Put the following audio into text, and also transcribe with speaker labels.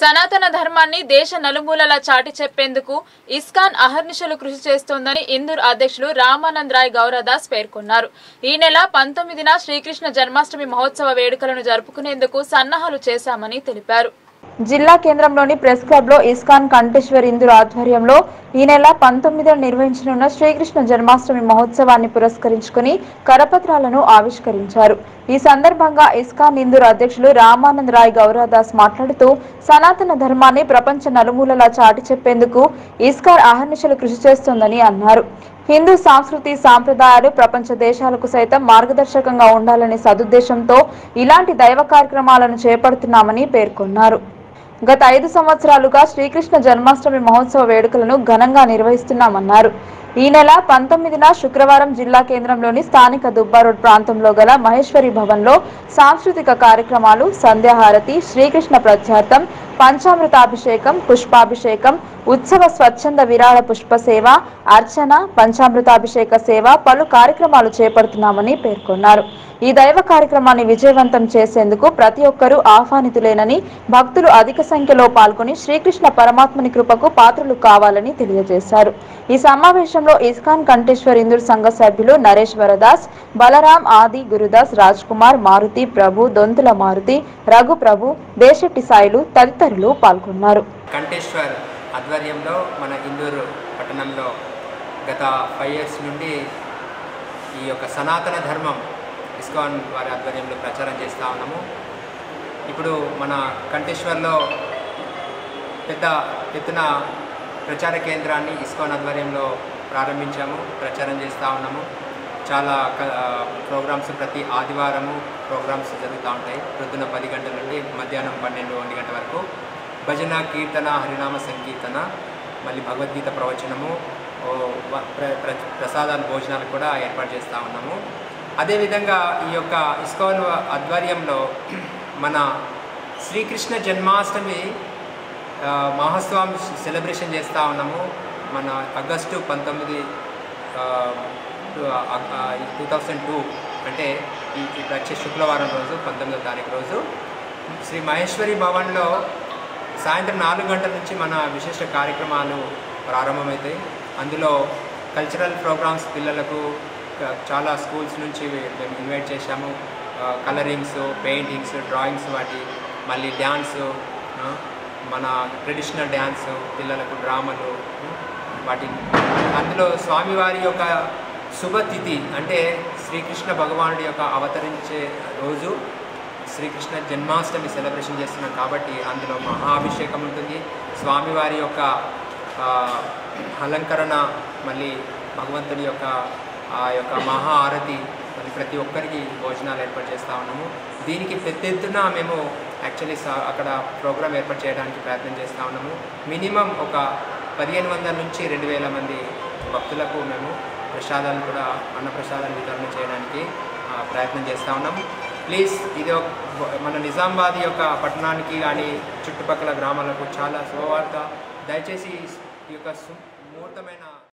Speaker 1: సనాతన ధర్మాన్ని దేశ నలుమూలలా చాటి చెప్పేందుకు ఇస్కాన్ అహర్నిశలు కృషి చేస్తోందని ఇందూర్ అధ్యక్షులు రామానంద్ రాయ్ గౌరదాస్ పేర్కొన్నారు ఈ నెల పంతొమ్మిదిన శ్రీకృష్ణ జన్మాష్టమి మహోత్సవ వేడుకలను జరుపుకునేందుకు సన్నాహాలు చేశామని తెలిపారు జిల్లా కేంద్రంలోని ప్రెస్ క్లబ్ లో ఇస్కాన్ కంఠేశ్వర్ ఇందూర్ ఆధ్వర్యంలో ఈ నెల పంతొమ్మిదిన నిర్వహించనున్న శ్రీకృష్ణ జన్మాష్టమి మహోత్సవాన్ని పురస్కరించుకుని కరపత్రాలను ఆవిష్కరించారు ఈ సందర్భంగా ఇస్కాన్ ఇందూర్ అధ్యక్షులు రామానంద్ రాయ్ గౌరదాస్ మాట్లాడుతూ సనాతన ధర్మాన్ని ప్రపంచ నలుమూలలా చాటి చెప్పేందుకు ఇస్కాన్ అహర్నిశలు కృషి చేస్తోందని అన్నారు హిందూ సంస్కృతి సాంప్రదాయాలు ప్రపంచ దేశాలకు సైతం మార్గదర్శకంగా ఉండాలనే సదుద్దేశంతో ఇలాంటి దైవ కార్యక్రమాలను చేపడుతున్నామని పేర్కొన్నారు గత ఐదు సంవత్సరాలుగా శ్రీకృష్ణ జన్మాష్టమి మహోత్సవ వేడుకలను ఘనంగా నిర్వహిస్తున్నామన్నారు ఈ నెల పంతొమ్మిదిన శుక్రవారం జిల్లా కేంద్రంలోని స్థానిక దుబ్బా రోడ్ ప్రాంతంలో గల మహేశ్వరి భవన్లో సాంస్కృతిక కార్యక్రమాలు సంధ్యాహారతి శ్రీకృష్ణ ప్రత్యార్థం పంచామృతాభిషేకం పుష్పాభిషేకం ఉత్సవ స్వచ్ఛంద విరాళ పుష్ప సేవ అర్చన పంచామృతాభిషేక సేవ పలు కార్యక్రమాలు చేపడుతున్నామని పేర్కొన్నారు ఈ దైవ కార్యక్రమాన్ని విజయవంతం చేసేందుకు ప్రతి ఒక్కరూ ఆహ్వానితులేనని భక్తులు అధిక సంఖ్యలో పాల్గొని శ్రీకృష్ణ పరమాత్మని కృపకు పాత్రలు కావాలని తెలియజేశారు ఈ సమావేశంలో ఇస్కాన్ కంఠేశ్వర్ ఇందూర్ సంఘ సభ్యులు నరేష్ వరదాస్ బలరాం ఆది గురుదాస్ రాజ్ కుమార్ మారుతి ప్రభు దొంతుల మారుతి రఘు ప్రభు దేశెట్టి సాయిలు తదితరులు పాల్గొన్నారు
Speaker 2: కంఠేశ్వర్ ఆధ్వర్యంలో మన ఇందూరు పట్టణంలో గత ఫైవ్ ఇయర్స్ నుండి ఈ యొక్క సనాతన ధర్మం ఇస్కాన్ వారి ఆధ్వర్యంలో ప్రచారం చేస్తూ ఉన్నాము ఇప్పుడు మన కంఠేశ్వర్లో పెద్ద ఎత్తున ప్రచార కేంద్రాన్ని ఇస్కాన్ ఆధ్వర్యంలో ప్రారంభించాము ప్రచారం చేస్తూ ఉన్నాము చాలా ప్రోగ్రామ్స్ ప్రతి ఆదివారము ప్రోగ్రామ్స్ జరుగుతూ ఉంటాయి ప్రొద్దున పది గంటల నుండి మధ్యాహ్నం పన్నెండు ఒంటి గంట వరకు భజన కీర్తన హరినామ సంకీర్తన మళ్ళీ భగవద్గీత ప్రవచనము ఓ వ- ప్ర ప్ర- ప్రసాదాలు భోజనాలు కూడా ఏర్పాటు చేస్తూ ఉన్నాము అదేవిధంగా ఈ యొక్క ఇస్కాన్ ఆధ్వర్యంలో మన శ్రీకృష్ణ జన్మాష్టమి ఆ, మహోత్సవం సెలబ్రేషన్ చేస్తూ ఉన్నాము మన ఆగస్టు పంతొమ్మిది టూ థౌజండ్ టూ అంటే ఈ ఇప్పుడు వచ్చే శుక్రవారం రోజు పంతొమ్మిదో తారీఖు రోజు శ్రీ మహేశ్వరి భవన్లో సాయంత్రం నాలుగు గంటల నుంచి మన విశిష్ట కార్యక్రమాలు ప్రారంభమవుతాయి అందులో కల్చరల్ ప్రోగ్రామ్స్ పిల్లలకు క- చాలా స్కూల్స్ నుంచి మేము ఇన్వైట్ చేశాము కలరింగ్స్ పెయింటింగ్స్ డ్రాయింగ్స్ వాటి మళ్ళీ డ్యాన్స్ మన ట్రెడిషనల్ డ్యాన్స్ పిల్లలకు డ్రామాలు వాటి అందులో స్వామివారి యొక్క శుభతిథి అంటే శ్రీకృష్ణ భగవానుడి యొక్క అవతరించే రోజు శ్రీకృష్ణ జన్మాష్టమి సెలబ్రేషన్ చేస్తున్నాం కాబట్టి అందులో మహాభిషేకం ఉంటుంది స్వామివారి యొక్క ఆ, అలంకరణ మళ్ళీ భగవంతుడి యొక్క ఆ యొక్క మహా ఆరతి మళ్ళీ ప్రతి ఒక్కరికి భోజనాలు ఏర్పాటు చేస్తూ ఉన్నాము దీనికి పెద్ద ఎత్తున మేము యాక్చువల్లీ అక్కడ ప్రోగ్రామ్ ఏర్పాటు చేయడానికి ప్రయత్నం చేస్తూ ఉన్నాము మినిమం ఒక పదిహేను వందల నుంచి రెండు వేల మంది భక్తులకు మేము ప్రసాదాలు కూడా అన్న ప్రసాదాలు వితరణ చేయడానికి ఆ, ప్రయత్నం చేస్తూ ఉన్నాము ప్లీజ్ ఇది ఒక- మన నిజామాబాద్ యొక్క పట్టణానికి కానీ చుట్టుపక్కల గ్రామాలకు చాలా శుభవార్త దయచేసి ఈ యొక్క సు- ముహూర్తమైన